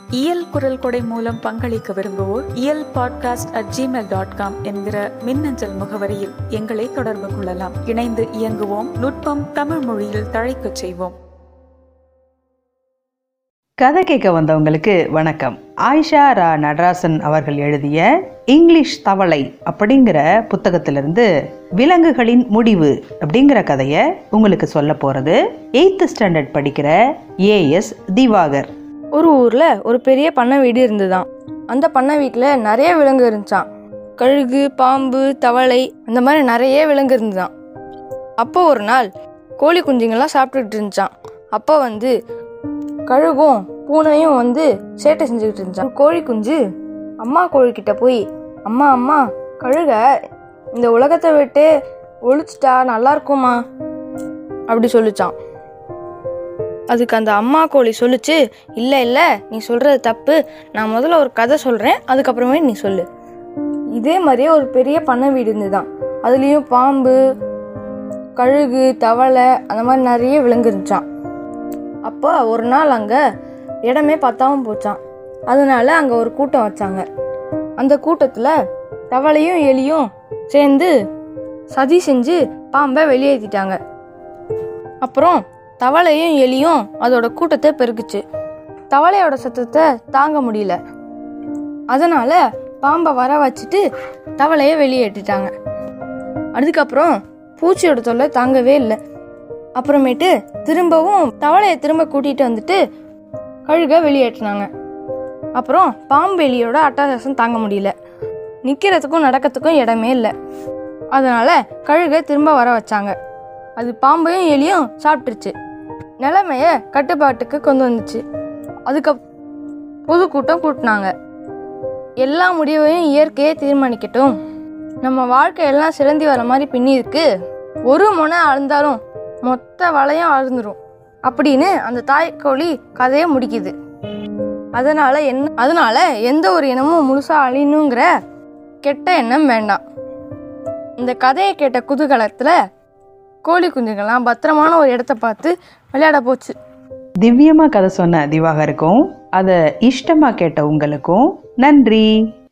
இயல் குரல் கொடை மூலம் பங்களிக்க விரும்புவோர் Iyal podcast at Gmail dot com என்கிற மின்னஞ்சல் முகவரியில் எங்களை தொடர்பு கொள்ளலாம் இணைந்து இயங்குவோம் நுட்பம் தமிழ் மொழியில் தழைக்கச் செய்வோம் கதை கேட்க வந்தவங்களுக்கு வணக்கம் ஆயிஷா ரா நடராசன் அவர்கள் எழுதிய இங்கிலீஷ் தவளை அப்படிங்கிற புத்தகத்திலிருந்து விலங்குகளின் முடிவு அப்படிங்கிற கதையை உங்களுக்கு சொல்ல போறது எயித்து ஸ்டாண்டர்ட் படிக்கிற ஏஎஸ் திவாகர் ஒரு ஊர்ல ஒரு பெரிய பண்ணை வீடு இருந்துதான் அந்த பண்ணை வீட்டில் நிறைய விலங்கு இருந்துச்சான் கழுகு பாம்பு தவளை அந்த மாதிரி நிறைய விலங்கு இருந்துதான் அப்போ ஒரு நாள் கோழி குஞ்சுங்கள்லாம் சாப்பிட்டுட்டு இருந்துச்சான் அப்போ வந்து கழுகும் பூனையும் வந்து சேட்டை செஞ்சுக்கிட்டு இருந்துச்சான் கோழி குஞ்சு அம்மா கோழிக்கிட்ட போய் அம்மா அம்மா கழுக இந்த உலகத்தை விட்டு ஒழிச்சிட்டா நல்லா இருக்குமா அப்படி சொல்லிச்சான் அதுக்கு அந்த அம்மா கோழி சொல்லுச்சு இல்லை இல்லை நீ சொல்கிறது தப்பு நான் முதல்ல ஒரு கதை சொல்கிறேன் அதுக்கப்புறமே நீ சொல்லு இதே மாதிரியே ஒரு பெரிய பண்ணை வீடு இருந்துதான் அதுலேயும் பாம்பு கழுகு தவளை அந்த மாதிரி நிறைய விலங்கு இருந்துச்சான் அப்போ ஒரு நாள் அங்கே இடமே பத்தாமல் போச்சான் அதனால அங்கே ஒரு கூட்டம் வச்சாங்க அந்த கூட்டத்தில் தவளையும் எலியும் சேர்ந்து சதி செஞ்சு பாம்பை வெளியேற்றிட்டாங்க அப்புறம் தவளையும் எலியும் அதோட கூட்டத்தை பெருக்குச்சு தவளையோட சத்தத்தை தாங்க முடியல அதனால பாம்பை வர வச்சுட்டு தவளையை வெளியேற்றிட்டாங்க அதுக்கப்புறம் பூச்சியோட தொல்லை தாங்கவே இல்லை அப்புறமேட்டு திரும்பவும் தவளையை திரும்ப கூட்டிகிட்டு வந்துட்டு கழுக வெளியேற்றினாங்க அப்புறம் பாம்பு எலியோட அட்டகாசம் தாங்க முடியல நிற்கிறதுக்கும் நடக்கிறதுக்கும் இடமே இல்லை அதனால கழுகை திரும்ப வர வச்சாங்க அது பாம்பையும் எலியும் சாப்பிட்டுருச்சு நிலைமைய கட்டுப்பாட்டுக்கு கொண்டு வந்துச்சு அதுக்கு பொதுக்கூட்டம் கூட்டினாங்க எல்லா முடிவையும் இயற்கையே தீர்மானிக்கட்டும் நம்ம வாழ்க்கை எல்லாம் சிலந்தி வர மாதிரி பின்னி இருக்கு ஒரு முனை அழுந்தாலும் மொத்த வளையம் அழுந்துரும் அப்படின்னு அந்த தாய்க்கோழி கதையை முடிக்குது அதனால என்ன அதனால எந்த ஒரு இனமும் முழுசா அழியணுங்கிற கெட்ட எண்ணம் வேண்டாம் இந்த கதையை கேட்ட குதூகலத்துல கோழி குஞ்சுங்கள்லாம் பத்திரமான ஒரு இடத்த பார்த்து விளையாட போச்சு திவ்யமா கதை சொன்ன திவாகருக்கும் அதை இஷ்டமா கேட்ட உங்களுக்கும் நன்றி